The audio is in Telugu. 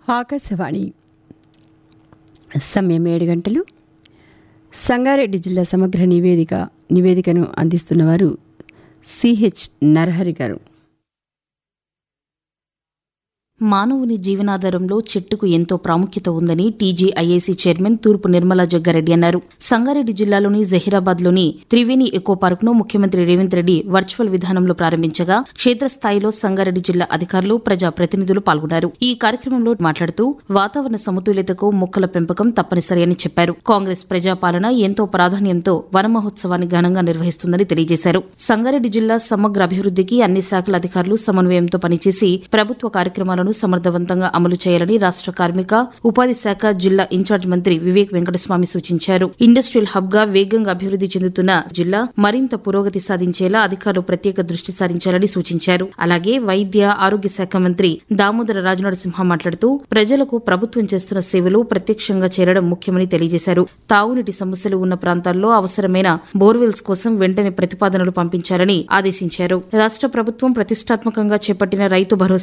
ఆకాశవాణి సమయం ఏడు గంటలు సంగారెడ్డి జిల్లా సమగ్ర నివేదిక నివేదికను అందిస్తున్నవారు సిహెచ్ నరహరి గారు మానవుని జీవనాధారంలో చెట్టుకు ఎంతో ప్రాముఖ్యత ఉందని టీజీఐఏసీ చైర్మన్ తూర్పు నిర్మలా జగ్గారెడ్డి అన్నారు సంగారెడ్డి జిల్లాలోని జహీరాబాద్లోని త్రివేణి ఎకో పార్కును ముఖ్యమంత్రి రేవంత్ రెడ్డి వర్చువల్ విధానంలో ప్రారంభించగా క్షేత్రస్థాయిలో సంగారెడ్డి జిల్లా అధికారులు ప్రజా ప్రతినిధులు పాల్గొన్నారు ఈ కార్యక్రమంలో మాట్లాడుతూ వాతావరణ సమతుల్యతకు మొక్కల పెంపకం తప్పనిసరి అని చెప్పారు కాంగ్రెస్ ప్రజాపాలన ఎంతో ప్రాధాన్యంతో వన మహోత్సవాన్ని ఘనంగా నిర్వహిస్తుందని తెలియజేశారు సంగారెడ్డి జిల్లా సమగ్ర అభివృద్ధికి అన్ని శాఖల అధికారులు సమన్వయంతో పనిచేసి ప్రభుత్వ కార్యక్రమాలను సమర్థవంతంగా అమలు చేయాలని రాష్ట్ర కార్మిక ఉపాధి శాఖ జిల్లా ఇన్ఛార్జ్ మంత్రి వివేక్ వెంకటస్వామి సూచించారు ఇండస్ట్రియల్ హబ్ గా వేగంగా అభివృద్ది చెందుతున్న జిల్లా మరింత పురోగతి సాధించేలా అధికారులు ప్రత్యేక దృష్టి సారించాలని సూచించారు అలాగే వైద్య ఆరోగ్య శాఖ మంత్రి దామోదర రాజనరసింహ మాట్లాడుతూ ప్రజలకు ప్రభుత్వం చేస్తున్న సేవలు ప్రత్యక్షంగా చేరడం ముఖ్యమని తెలియజేశారు తాగునీటి సమస్యలు ఉన్న ప్రాంతాల్లో అవసరమైన బోర్వెల్స్ కోసం వెంటనే ప్రతిపాదనలు పంపించాలని ఆదేశించారు రాష్ట్ర ప్రభుత్వం ప్రతిష్టాత్మకంగా చేపట్టిన రైతు భరోసా